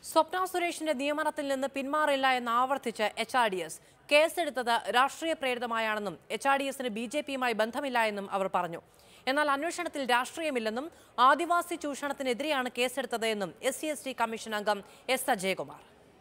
സ്വപ്ന സുരേഷിന്റെ നിയമനത്തിൽ നിന്ന് പിന്മാറില്ല എന്ന് ആവർത്തിച്ച് എച്ച് ആർ ഡി എസ് കേസെടുത്തത് രാഷ്ട്രീയ പ്രേരിതമായാണെന്നും എച്ച് ആർ ഡി എസിന് ബി ജെ പിയുമായി ബന്ധമില്ല എന്നും അവർ പറഞ്ഞു എന്നാൽ അന്വേഷണത്തിൽ രാഷ്ട്രീയമില്ലെന്നും ആദിവാസി ചൂഷണത്തിനെതിരെയാണ് കേസെടുത്തത് എന്നും S C S T commission അംഗം എസ് അജയകുമാർ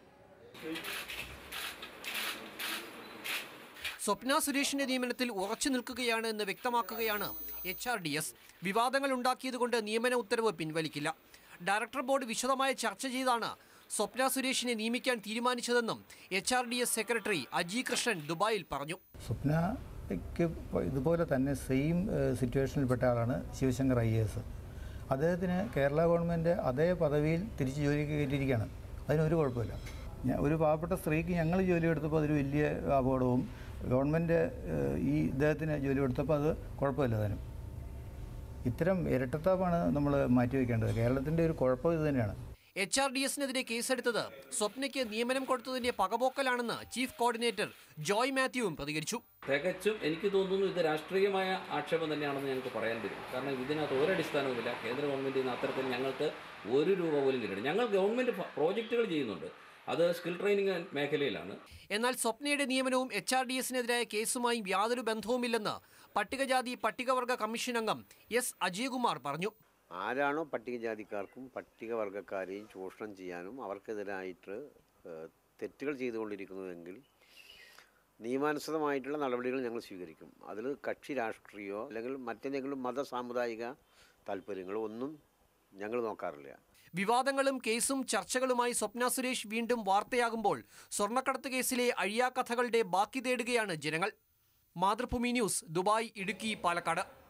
സ്വപ്ന സുരേഷിന്റെ നിയമനത്തിൽ ഉറച്ചു നിൽക്കുകയാണ് എന്ന് വ്യക്തമാക്കുകയാണ് എച്ച് ആർ ഡി എസ് വിവാദങ്ങൾ ഉണ്ടാക്കിയതുകൊണ്ട് നിയമന ഉത്തരവ് പിൻവലിക്കില്ല ഡയറക്ടർ ബോർഡ് വിശദമായ ചർച്ച ചെയ്താണ് സ്വപ്ന സുരേഷിനെ നിയമിക്കാൻ തീരുമാനിച്ചതെന്നും H R D S secretary Aji Krishnan ദുബായിൽ പറഞ്ഞു സ്വപ്നയ്ക്ക് ഇതുപോലെ തന്നെ സെയിം സിറ്റുവേഷനിൽപ്പെട്ട ആളാണ് ശിവശങ്കർ ഐ എസ് അദ്ദേഹത്തിന് കേരള ഗവൺമെൻറ് അതേ പദവിയിൽ തിരിച്ച് ജോലിക്ക് കയറ്റിയിരിക്കുകയാണ് അതിനൊരു കുഴപ്പമില്ല ഞാൻ ഒരു പാവപ്പെട്ട സ്ത്രീക്ക് ഞങ്ങൾ ജോലി എടുത്തപ്പോൾ അതൊരു വലിയ അപകടവും ഗവൺമെൻറ് ഈ ഇദ്ദേഹത്തിന് ജോലി കൊടുത്തപ്പോൾ അത് കുഴപ്പമില്ല അതിനും ഇത്തരം ഇരട്ടത്താപ്പാണ് നമ്മൾ മാറ്റിവെക്കേണ്ടത് കേരളത്തിൻ്റെ ഒരു കുഴപ്പം ഇത് തന്നെയാണ് എച്ച് ആർ ഡി എസിനെതിരെ കേസെടുത്തത് സ്വപ്നയ്ക്ക് നിയമനം കൊടുത്തതിന്റെ പകപോക്കലാണെന്ന് ചീഫ് കോർഡിനേറ്റർ ജോയ് മാത്യുവും പ്രതികരിച്ചു തികച്ചും എനിക്ക് തോന്നുന്നു ഇത് രാഷ്ട്രീയമായ ആക്ഷേപം തന്നെയാണെന്ന് ഞങ്ങൾക്ക് പറയാൻ പറ്റും കാരണം ഇതിനകത്ത് ഒരടിസ്ഥാനവുമില്ല കേന്ദ്ര ഗവൺമെൻറ് ഇന്ന് അത്തരത്തിൽ ഞങ്ങൾക്ക് ഒരു രൂപ പോലും കിട്ടണം ഞങ്ങൾ ഗവൺമെൻറ് പ്രോജക്റ്റുകൾ ചെയ്യുന്നുണ്ട് അത് സ്കിൽ ട്രെയിനിങ് മേഖലയിലാണ് എന്നാൽ സ്വപ്നയുടെ നിയമനവും എച്ച് ആർ ഡി എസിനെതിരായ കേസുമായി യാതൊരു ബന്ധവുമില്ലെന്ന് പട്ടികജാതി പട്ടികവർഗ കമ്മീഷൻ അംഗം എസ് അജയകുമാർ പറഞ്ഞു ആരാണോ പട്ടികജാതിക്കാർക്കും പട്ടികവർഗക്കാരെയും ചൂഷണം ചെയ്യാനും അവർക്കെതിരായിട്ട് ഏഹ്, തെറ്റുകൾ ചെയ്തുകൊണ്ടിരിക്കുന്നതെങ്കിൽ നിയമാനുസൃതമായിട്ടുള്ള നടപടികൾ ഞങ്ങൾ സ്വീകരിക്കും അതിൽ കക്ഷി രാഷ്ട്രീയമോ അല്ലെങ്കിൽ മറ്റെന്തെങ്കിലും മത സാമുദായിക താല്പര്യങ്ങളോ ഒന്നും ഞങ്ങൾ നോക്കാറില്ല വിവാദങ്ങളും കേസും ചർച്ചകളുമായി സ്വപ്ന സുരേഷ് വീണ്ടും വാർത്തയാകുമ്പോൾ സ്വർണ്ണക്കടത്ത് കേസിലെ അഴിയാക്കഥകളുടെ ബാക്കി തേടുകയാണ് ജനങ്ങൾ മാതൃഭൂമി ന്യൂസ് ദുബായ് ഇടുക്കി പാലക്കാട്